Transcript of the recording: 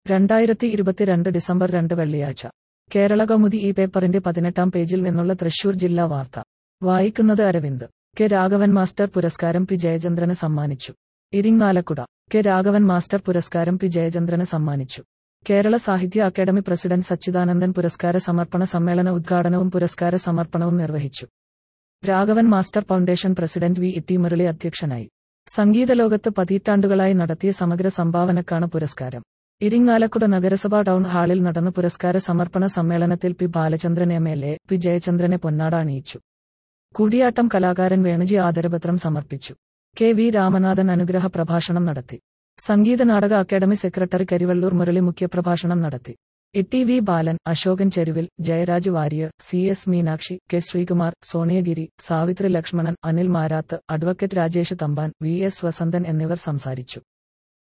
രണ്ടായിരത്തി ഇരുപത്തിരണ്ട് ഡിസംബർ രണ്ട് വെള്ളിയാഴ്ച കേരള കൗമുദി ഈ പേപ്പറിന്റെ പതിനെട്ടാം പേജിൽ നിന്നുള്ള തൃശൂർ ജില്ലാ വാർത്ത വായിക്കുന്നത് അരവിന്ദ് കെ രാഘവൻ മാസ്റ്റർ പുരസ്കാരം പി ജയചന്ദ്രന് സമ്മാനിച്ചു ഇരിങ്ങാലക്കുട കെ രാഘവൻ മാസ്റ്റർ പുരസ്കാരം പി ജയചന്ദ്രന് സമ്മാനിച്ചു കേരള സാഹിത്യ അക്കാദമി പ്രസിഡന്റ് സച്ചിദാനന്ദൻ പുരസ്കാര സമർപ്പണ സമ്മേളന ഉദ്ഘാടനവും പുരസ്കാര സമർപ്പണവും നിർവഹിച്ചു Raghavan master foundation president V Itty Murali അധ്യക്ഷനായി സംഗീതലോകത്ത് പതിറ്റാണ്ടുകളായി നടത്തിയ സമഗ്ര സംഭാവനക്കാണ് പുരസ്കാരം ഇരിങ്ങാലക്കുട നഗരസഭാ ടൗൺ ഹാളിൽ നടന്ന പുരസ്കാര സമർപ്പണ സമ്മേളനത്തിൽ P Balachandran M L A P ജയചന്ദ്രനെ പൊന്നാട അണിയിച്ചു കൂടിയാട്ടം കലാകാരൻ വേണുജി ആദരപത്രം സമർപ്പിച്ചു കെ വി രാമനാഥൻ അനുഗ്രഹ പ്രഭാഷണം നടത്തി സംഗീത നാടക അക്കാദമി സെക്രട്ടറി കരിവള്ളൂർ മുരളി മുഖ്യപ്രഭാഷണം നടത്തി Itty V Balan Ashokan Cheruvil Jayaraj Warrier C S Meenakshi K Sreekumar Soniyagiri Savithri Lakshmanan Anil Marath advocate Rajesh Thampan V S Vasanthan എന്നിവർ സംസാരിച്ചു